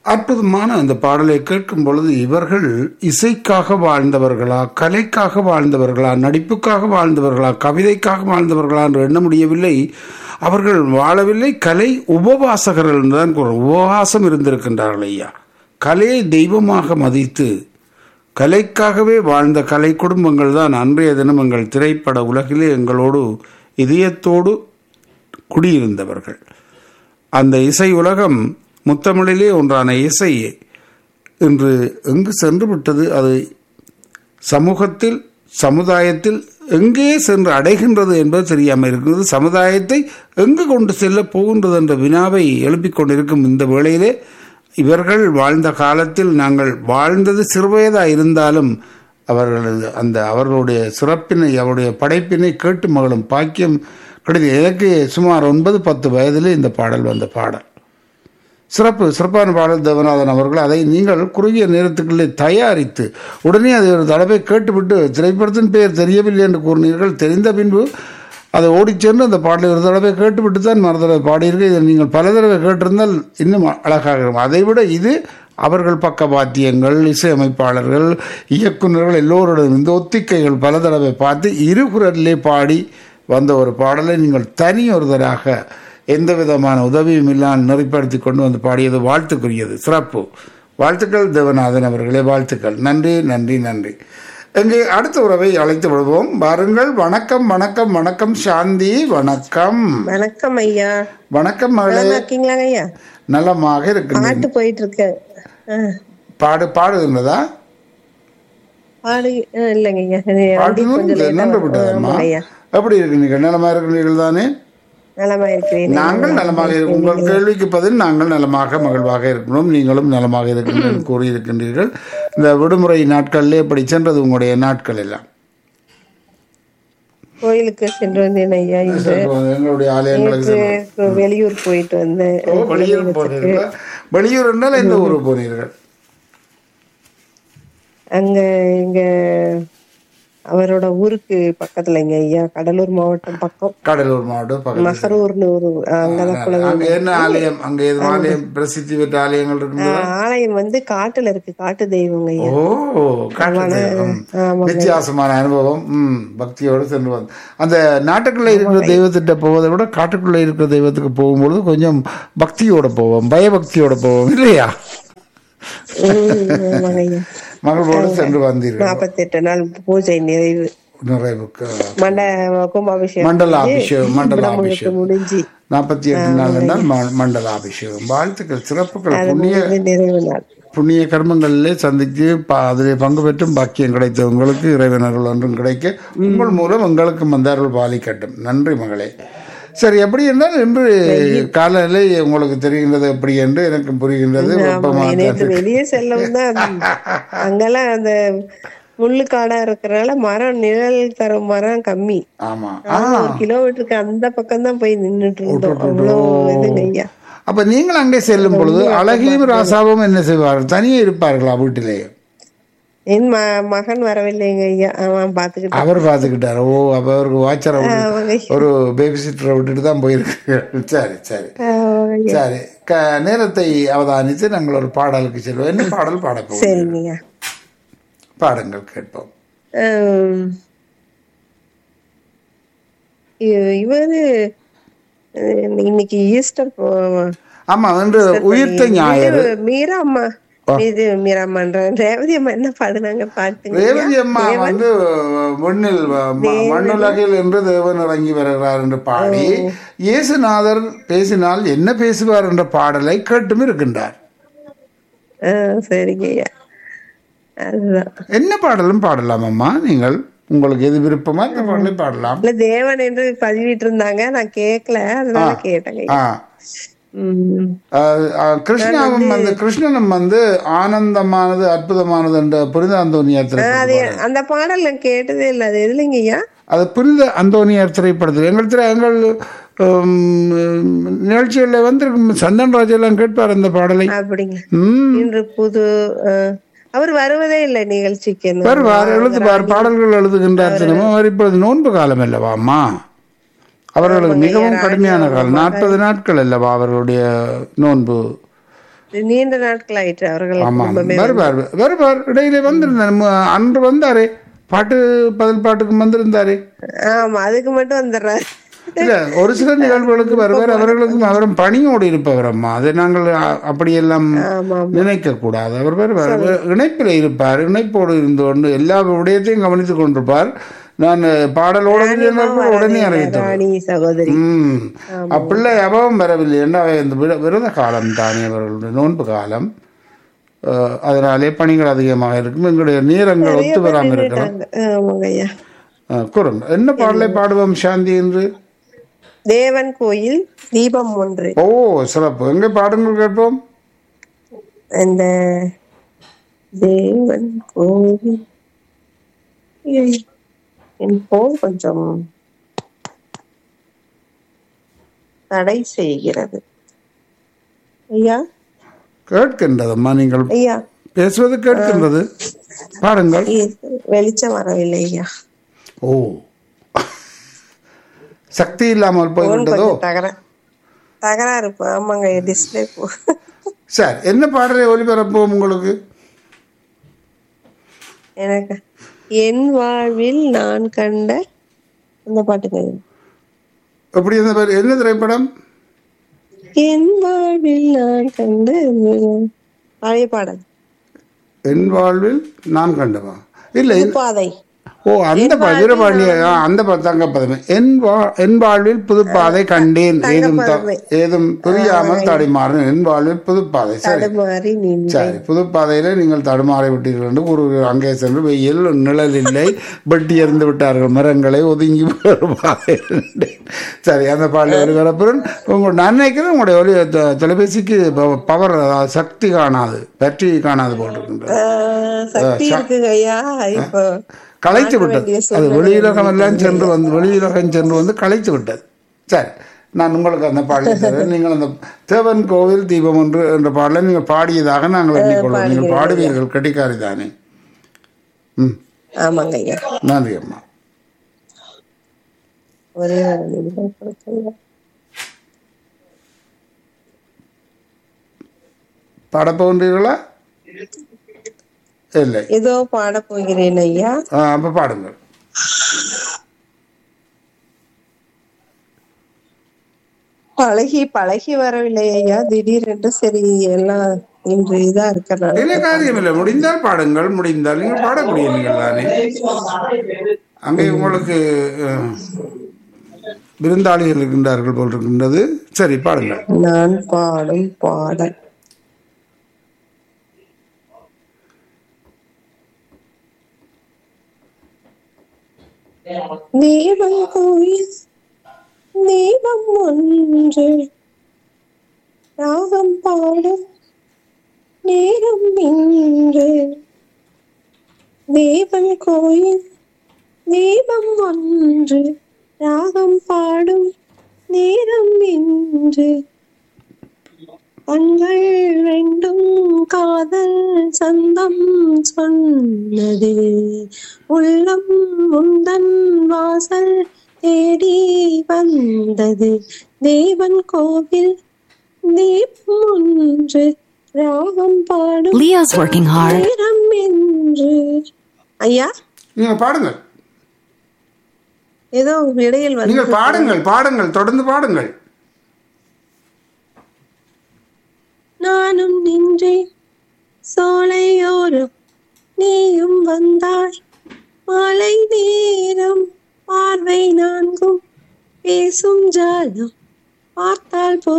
அற்புதமான அந்த பாடலை கேட்கும் பொழுது இவர்கள் இசைக்காக வாழ்ந்தவர்களா கலைக்காக வாழ்ந்தவர்களா நடிப்புக்காக வாழ்ந்தவர்களா கவிதைக்காக வாழ்ந்தவர்களா என்று எண்ண முடியவில்லை அவர்கள் வாழவில்லை கலை உபவாசகர்கள் என்றுதான் கூறும் உபவாசம் இருந்திருக்கின்றார்கள் ஐயா கலையை தெய்வமாக மதித்து கலைக்காகவே வாழ்ந்த கலை குடும்பங்கள் தான் அன்றைய தினம் எங்கள் திரைப்பட உலகிலே எங்களோடு இதயத்தோடு குடியிருந்தவர்கள் அந்த இசை உலகம் முத்தமிழிலே ஒன்றான இசை இன்று எங்கு சென்று விட்டது அது சமூகத்தில் சமுதாயத்தில் எங்கே சென்று அடைகின்றது என்பது தெரியாமல் இருக்கிறது சமுதாயத்தை எங்கு கொண்டு செல்ல போகின்றது என்ற வினாவை எழுப்பிக் கொண்டிருக்கும் இந்த வேளையிலே இவர்கள் வாழ்ந்த காலத்தில் நாங்கள் வாழ்ந்தது சிறுவயதாக இருந்தாலும் அவர்களது அந்த அவர்களுடைய சிறப்பினை அவருடைய படைப்பினை கேட்டு மகளும் பாக்கியம் கிடைத்தது எனக்கு சுமார் ஒன்பது பத்து வயதிலே இந்த பாடல் வந்த பாடல் சிறப்பு சிறப்பான பாடல் தேவநாதன் அவர்கள் அதை நீங்கள் குறுகிய நேரத்துக்குள்ளே தயாரித்து உடனே அதை ஒரு தடவை கேட்டுவிட்டு திரைப்படத்தின் பெயர் தெரியவில்லை என்று கூறினீர்கள் தெரிந்த பின்பு அதை ஓடிச் சென்று அந்த பாடலை ஒரு தடவை கேட்டுவிட்டு தான் மறு தடவை பாடியிருக்க இதை நீங்கள் பல தடவை கேட்டிருந்தால் இன்னும் அழகாக இருக்கும் அதை விட இது அவர்கள் பக்கவாத்தியங்கள் இசையமைப்பாளர்கள் இயக்குநர்கள் எல்லோருடன் இந்த ஒத்திக்கைகள் பல தடவை பார்த்து இரு குரலிலே பாடி வந்த ஒரு பாடலை நீங்கள் தனி ஒருதராக எந்த விதமான உதவியும் இல்லாமல் நெறிப்படுத்தி கொண்டு வந்து பாடியது வாழ்த்துக்குரியது சிறப்பு வாழ்த்துக்கள் தேவநாதன் அவர்களே வாழ்த்துக்கள் நன்றி நன்றி நன்றி இங்கே அடுத்த உறவை அழைத்து விடுவோம் வாருங்கள் வணக்கம் வணக்கம் வணக்கம் சாந்தி வணக்கம் வணக்கம் ஐயா வணக்கம் மகளே நல்லா இருக்கீங்களாங்க ஐயா நலமாக இருக்கின்றேன் பாட்டு போயிட்டு இருக்கு ஆ, பாடு பாடுகின்றதா பாடு ஆ, இல்லைங்க ஐயா இது வண்டி பாட்டு கொஞ்சம் லேட்டா நின்று வரும். விட்டதம்மா ஆமாங்க ஐயா எப்படி இருக்கிறீர்கள் நலமா இருக்கிறீர்கள் தானே நலமா இருக்கிறேன் நாங்கள் நலமாக இருக்கும் உங்கள் கேள்விக்கு பதில் நாங்கள் நலமாக மகிழ்வாக இருக்கணும் நீங்களும் நலமாக இருக்கின்றீர்கள் கூறியிருக்கின்றீர்கள் இந்த விடுமுறை நாட்களிலே எப்படி சென்றது உங்களுடைய நாட்கள் எல்லாம் கோயிலுக்கு சென்று வந்தேன் ஐயா இன்று எங்களுடைய ஆலயங்களுக்கு சென்று- நேற்று வெளியூர் போயிட்டு வந்தேன் ஓ, வெளியூர் போனீர்கள் வெளியூர் என்றால் எந்த ஊருக்கு போனீர்கள் அங்க எங்க அவரோட ஊருக்கு பக்கத்துலங்க ஐயா கடலூர் மாவட்டம் பக்கம் கடலூர் மாவட்டம் பக்கத்தில் மசரூர்னு ஒரு அங்கதான் குல அங்க என்ன ஆலயம் அங்க எதுவும் ஆலயம் பிரசித்தி பெற்ற ஆலயங்கள் இருக்கு ஆலயம் வந்து காட்டுல இருக்கு காட்டு தெய்வங்க ஐயா ஓ காட்டு தெய்வம். வித்தியாசமான அனுபவம் ம் பக்தியோடு சென்று வந்து அந்த நாட்டுக்குள்ள இருக்கிற தெய்வத்திட்ட போவதை விட காட்டுக்குள்ள இருக்கிற தெய்வத்துக்கு போகும்பொழுது கொஞ்சம் பக்தியோட போவோம் பயபக்தியோட போவோம் இல்லையா உம், ஆமாங்க ஐயா மகளோடு சென்று வந்தீர்கள் நாற்பத்தெட்டு நாள் பூஜை நிறைவு நிறைவுக்கு மண்ட கும்பாபிஷேகம் மண்டல அபிஷேகம் மண்டல முழுக்க அபிஷேகம் முடிஞ்சு நாற்பத்தி எட்டு நாள் என்றால் ம- மண்டல அபிஷேகம் வாழ்த்துக்கள் சிறப்புகள் புண்ணிய இது நிறைவு நாள் புண்ணிய கர்மங்களிலே சந்தித்து ப- அதிலே பங்கு பெற்றும் பாக்கியம் கிடைத்த உங்களுக்கு இறைவன் அருள் ஒன்றும் கிடைக்க உங்கள் மூலம் எங்களுக்கும் அந்த அருள் பாலிக்கட்டும் நன்றி மகளே சரி எப்படி என்றால் இன்று காலநிலை உங்களுக்கு தெரிகின்றது எப்படி என்று எனக்கு புரிகின்றது வெப்பமாக நேற்று வெளியே செல்லவும் தான் அங்கெல்லாம் அந்த முள்ளு காடா இருக்கிறனால மரம் நிழல் தரும் மரம் கம்மி ஆமா நாங்க ஒரு கிலோமீட்டருக்கு அந்த பக்கம் தான் போய் நின்னுட்டு இருந்தோம் அவ்வளோ இதுங்க ஐயா அப்ப நீங்கள் அங்கே செல்லும் பொழுது அழகியும் ராசாவும் என்ன செய்வார்கள் தனியே இருப்பார்களா வீட்டிலே என் ம மகன் வரவில்லைங்க ஐயா அவன் பாத்துக்கிட்டு அவர் பார்த்துக்கிட்டார் ஓ அப்ப அவருக்கு வாட்சரை அவங்க ஒரு பேபி சிட்டரை விட்டுட்டு தான் போயிருக்கு சரி சரி அவங்க ஐயா. சரி க நேரத்தை அவதானித்து நாங்கள் ஒரு பாடலுக்கு செல்வோம் என்ன பாடல் பாட போவோம் சரிங்க ஐயா பாடுங்கள் கேட்போம் ஆம். இ- இவரு அஹ், இன்னைக்கு ஈஸ்டர் போ- ஆமா இன்று உயிர்த்த ஞாயிறு இது மீரா அம்மா இது மீரா அம்மான்றேன் ரேவதி அம்மா என்ன பாடுனாங்க பாட்டுங்க ரேவதி அம்மா வந்து விண்ணில் ம- மண்ணுலகில் என்று தேவன் இறங்கி வருகிறார் என்று பாடி இயேசுநாதர் பேசினால் என்ன பேசுவார் என்ற பாடலை கேட்டும் இருக்கின்றார் ஆஹ், சரிங்க ஐயா அதுதான் என்ன பாடலும் பாடலாம் அம்மா நீங்கள் உங்களுக்கு எது விருப்பமா அந்த பாடலை பாடலாம் இல்ல தேவன் என்று பதிவிட்டு இருந்தாங்க நான் கேட்கல அதனால கேட்டேங்க ஐயா. ஆ உம். அஹ், அஹ், கிருஷ்ணாவும் வந்து கிருஷ்ணனும் வந்து ஆனந்தமானது அற்புதமானது என்ற புனித அந்தோனியார் அது திரைப்படம் அந்த பாடல் நான் கேட்டதே இல்ல அது எதுலங்க ஐயா அது புனித அந்தோனியார் திரைப்படத்தில் எங்கள் திரை எங்கள் உம், நிகழ்ச்சிகளில் வந்து சந்தன் ராஜ் எல்லாம் கேட்பார் அந்த பாடலை அப்படிங்க ம் இன்று புது அஹ், அவர் வருவதே இல்லை நிகழ்ச்சிக்கு என்ன வருவார் எழுதுவார் பாடல்கள் எழுதுகின்றார் தினமும் அவர் இப்பொழுது நோன்பு காலம் அல்லவாம்மா அவர்களுக்கு மிகவும் கடுமையான காலம் நாற்பது நாட்கள் அல்லவா அவர்களுடைய நோன்பு நீண்ட நாட்கள் ஆயிற்று அவர்கள் ஆமாம் குடும்பமே வருவார் வருவார் இடையில வந்திருந்தார் மு- அன்று வந்தாரே பாட்டு பதில் பாட்டுக்கு வந்திருந்தாரே ஆமா அதுக்கு மட்டும் வந்துடுறாரு இல்ல ஒரு சில நிகழ்வுகளுக்கு வருவார் அவர்களுக்கும் அவரும் பணியோடு இருப்பவர் அம்மா அதை நாங்கள் அ- அப்படியெல்லாம் ஆமா நினைக்க கூடாது அவர் வருவார் இணைப்பில் இருப்பார் இணைப்போடு இருந்து கொண்டு எல்லா விடயத்தையும் கவனித்துக் கொண்டிருப்பார் நான் பாடலோடு இருந்தால் கூட உடனே அறிவித்தவர் ராணி சகோதரி ம் அப்பிள்ளை அபவம் வரவில்லை என்ன இந்த விர- விரத காலம் தானே அவர்களுடைய நோன்பு காலம் அஹ், அதனாலே பணிகள் அதிகமாக இருக்கும் எங்களுடைய நேரங்கள் ஒத்து வராமல் இருக்கலாம் ஆமாங்க ஐயா அஹ், கூறுங்க என்ன பாடலை பாடுவோம் சாந்தி என்று தேவன் கோயில் தீபம் ஒன்று ஓ சிறப்பு எங்கே பாடுங்கள் கேட்போம் அந்த தேவன் கோவில் ஐயோ, என் போன் கொஞ்சம் தடை செய்கிறது ஐயா கேட்கின்றதம்மா நீங்கள் ஐயா பேசுவது கேட்கின்றது பாடுங்கள் இ- வெளிச்சம் வரவில்லை ஐயா ஓ சக்தி இல்லாமல் போன் போய்விட்டதோ கொஞ்சம் தகர தகராறு இப்போ ஆமாங்க டிஸ்பிளே போ சார் என்ன பாடலை ஒளிபரப்போம் உங்களுக்கு எனக்கு என் வாழ்வில் நான் கண்ட அந்த பாட்டுங்க ஐயா. எப்படி என்ன பேர் என்ன திரைப்படம் என் வாழ்வில் நான் கண்ட பழைய பாடல் என் வாழ்வில் நான் கண்டவா இல்லை பாதை ஓ அந்த பா- வீரபாண்டிய ஆ, அந்த பா- தங்க பதமே என் வா என் வாழ்வில் புதுப்பாதை கண்டேன் ஏதும் த- ஏதும் புரியாமல் தடுமாறும் என் வாழ்வில் புதுப்பாதை சரி தடுமாறி நின்று சரி புதுப்பாதையில நீங்கள் தடுமாறி விட்டீர்கள் என்று ஒரு அங்கே சென்று வெயில் நிழல் இல்லை வெட்டி எறிந்து விட்டார்கள் மரங்களை ஒதுங்கி ஒரு பாதை இருந்தேன். சரி அந்த பாடல் ஒளிபரப்புடன் உங்கள் நான் நினைக்கிறேன் உங்களுடைய ஒலி தொ- தொலைபேசிக்கு பவர் சக்தி காணாது பேட்டரி காணாது போட்டிருக்கின்றது ஆஹ், சக்தி இருக்குங்க ஐயா இப்போ களைத்து மாற்ற விட்டது வேண்டிய அது சூழ்நிலை வெளியுலகம் எல்லாம் சென்று வந்து வெளியுலகம் சென்று வந்து களைத்து விட்டது சரி நான் உங்களுக்கு அந்த பாடலை தருவேன் நீங்கள் அந்த தேவன் கோவில் தீபம் ஒன்று என்ற பாடலை நீங்கள் பாடியதாக நாங்கள் எண்ணிக்கொள்வோம் நீங்கள் பாடுவீர்கள் கட்டிக்காரி தானே ம் ஆமாங்க ஐயா நன்றி அம்மா ஒரே ஒரு நிமிடம் கொடுத்துங்க. பாடப் போகின்றீர்களா இல்லை ஏதோ பாட போகிறேன் ஐயா ஆ, அப்ப பாடுங்கள் பழகி பழகி வரவில்லை ஐயா திடீரென்று சரி எல்லாம் இன்று இதா இருக்கிறனால இல்லை காரியம் இல்லை முடிந்தால் பாடுங்கள் முடிந்தால் நீங்கள் பாடக்கூடிய நீங்கள் தானே அங்கே உங்களுக்கு அஹ், விருந்தாளிகள் இருக்கின்றார்கள் போல் இருக்கின்றது சரி பாடுங்கள் நான் பாடும் பாடல் தீபம் கோயில் தீபம் ஒன்று ராகம் பாடும் நேரம் இன்று தேவன் கோயில் தீபம் ஒன்று ராகம் பாடும் நேரம் இன்று கண்கள் ரெண்டும் காதல் சந்தம் சொன்னது உள்ளம் முந்தன் வாசல் தேடி வந்தது தேவன் கோவில் தீபம் ஒன்று ராகம் பாடும் Leo's working hard. நேரம் என்று ஐயா நீங்கள் பாடுங்கள் ஏதோ இடையில் வந்து நீங்கள் பாடுங்கள் பாடுங்கள் தொடர்ந்து பாடுங்கள் நானும் நின்றேன் சோலையோரம் நீயும் வந்தாய் மாலை நேரம் பார்வை நான்கும் பேசும் ஜாலம் பார்த்தால் போ